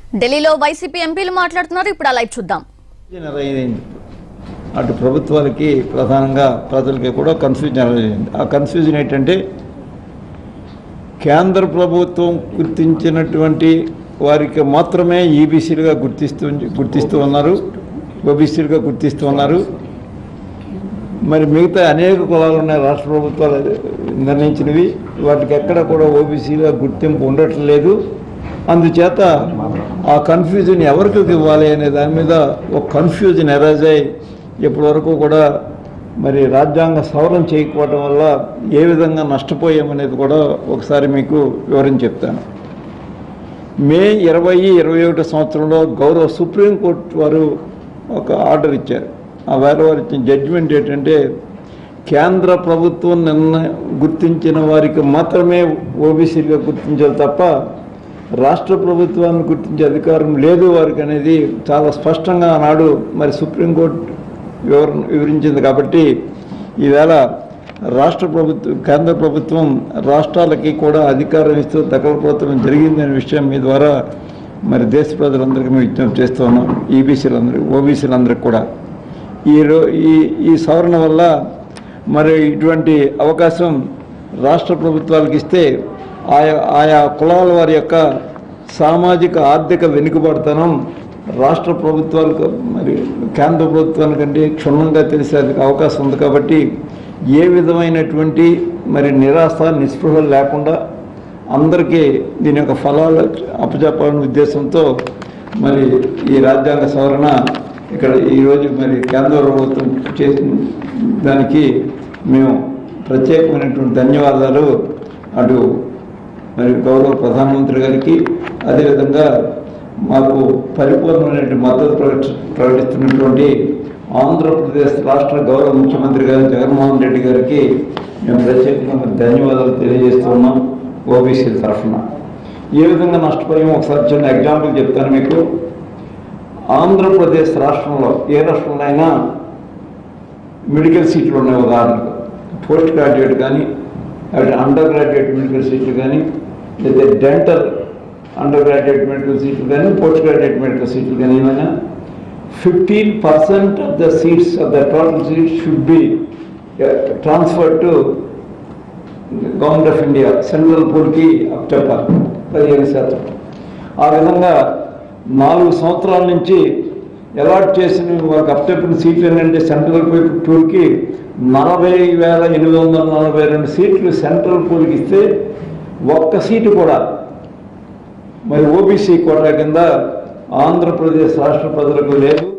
ఢిల్లీలో వైసీపీ ఎంపీలు మాట్లాడుతున్నారు ఇప్పుడు ఆ లైవ్ చూద్దాం అయింది అటు ప్రభుత్వాలకి ప్రధానంగా ప్రజలకి కూడా కన్ఫ్యూజన్ అయింది ఆ కన్ఫ్యూజన్ ఏంటంటే కేంద్ర ప్రభుత్వం గుర్తించినటువంటి వారికి మాత్రమే ఈబీసీలుగా గుర్తిస్తూ గుర్తిస్తూ ఉన్నారు ఓబీసీలుగా గుర్తిస్తూ ఉన్నారు మరి మిగతా అనేక కులాలు ఉన్నాయి రాష్ట్ర ప్రభుత్వాలు నిర్ణయించినవి వాటికి ఎక్కడ కూడా ఓబీసీగా గుర్తింపు ఉండట్లేదు అందుచేత ఆ కన్ఫ్యూజన్ ఎవరికి ఇవ్వాలి అనే దాని మీద ఒక కన్ఫ్యూజన్ ఎరైజ్ అయ్యి ఇప్పటి వరకు కూడా మరి రాజ్యాంగ సవరణ చేయకపోవడం వల్ల ఏ విధంగా నష్టపోయామనేది కూడా ఒకసారి మీకు వివరించి చెప్తాను మే ఇరవై ఇరవై ఒకటి సంవత్సరంలో గౌరవ సుప్రీంకోర్టు వారు ఒక ఆర్డర్ ఇచ్చారు ఆ వేరే వారు ఇచ్చిన జడ్జిమెంట్ ఏంటంటే కేంద్ర ప్రభుత్వం నిన్న గుర్తించిన వారికి మాత్రమే ఓబీసీలుగా గుర్తించాలి తప్ప రాష్ట్ర ప్రభుత్వాన్ని గుర్తించే అధికారం లేదు వారికి అనేది చాలా స్పష్టంగా ఆనాడు మరి సుప్రీంకోర్టు వివర వివరించింది కాబట్టి ఈవేళ రాష్ట్ర ప్రభుత్వం కేంద్ర ప్రభుత్వం రాష్ట్రాలకి కూడా అధికారం ఇస్తూ దఖలపత్రం జరిగిందనే విషయం మీ ద్వారా మరి దేశ ప్రజలందరికీ మేము విజ్ఞప్తి చేస్తూ ఉన్నాం ఈబీసీలందరికీ ఓబీసీలందరికీ కూడా ఈ రో ఈ ఈ సవరణ వల్ల మరి ఇటువంటి అవకాశం రాష్ట్ర ప్రభుత్వాలకు ఇస్తే ఆయా ఆయా కులాల వారి యొక్క సామాజిక ఆర్థిక వెనుకబడతనం రాష్ట్ర ప్రభుత్వాలకు మరి కేంద్ర ప్రభుత్వానికంటే క్షుణ్ణంగా తెలిసే అవకాశం ఉంది కాబట్టి ఏ విధమైనటువంటి మరి నిరాశ నిస్పృహలు లేకుండా అందరికీ దీని యొక్క ఫలాలు అప్పచెప్పాలనే ఉద్దేశంతో మరి ఈ రాజ్యాంగ సవరణ ఇక్కడ ఈరోజు మరి కేంద్ర ప్రభుత్వం చేసిన దానికి మేము ప్రత్యేకమైనటువంటి ధన్యవాదాలు అటు మరి గౌరవ ప్రధానమంత్రి గారికి అదేవిధంగా మాకు పరిపూర్ణమైనటువంటి మద్దతు ప్రకటి ప్రకటిస్తున్నటువంటి ఆంధ్రప్రదేశ్ రాష్ట్ర గౌరవ ముఖ్యమంత్రి గారు జగన్మోహన్ రెడ్డి గారికి మేము ప్రత్యేకంగా ధన్యవాదాలు తెలియజేస్తున్నాం ఓబీసీల తరఫున ఏ విధంగా నష్టపోయామో ఒకసారి చిన్న ఎగ్జాంపుల్ చెప్తాను మీకు ఆంధ్రప్రదేశ్ రాష్ట్రంలో ఏ రాష్ట్రంలో అయినా మెడికల్ సీట్లు ఉన్నాయి ఉదాహరణకు పోస్ట్ గ్రాడ్యుయేట్ కానీ అటు అండర్ గ్రాడ్యుయేట్ మెడికల్ సీట్లు కానీ లేదా డెంటల్ అండర్ గ్రాడ్యుయేట్ మెడికల్ సీట్లు కానీ పోస్ట్ గ్రాడ్యుయేట్ మెడికల్ సీట్లు కానీ ఏమైనా fifteen percent of the seats of the total seats should be transfer to government of India central పూల్కి అప్టెప్పాలి పదిహేను శాతం ఆ విధంగా నాలుగు సంవత్సరాల నుంచి అలాట్ చేసిన వాళ్ళకి అప్టెప్పిన సీట్లు ఏంటంటే సెంట్రల్ పూల్కి నలభై వేల ఎనిమిది వందల నలభై రెండు సీట్లు సెంట్రల్ పూల్కి ఇస్తే ఒక్క సీటు కూడా మరి ఓబీసీ కోటా కింద ఆంధ్రప్రదేశ్ రాష్ట్ర ప్రజలకు లేదు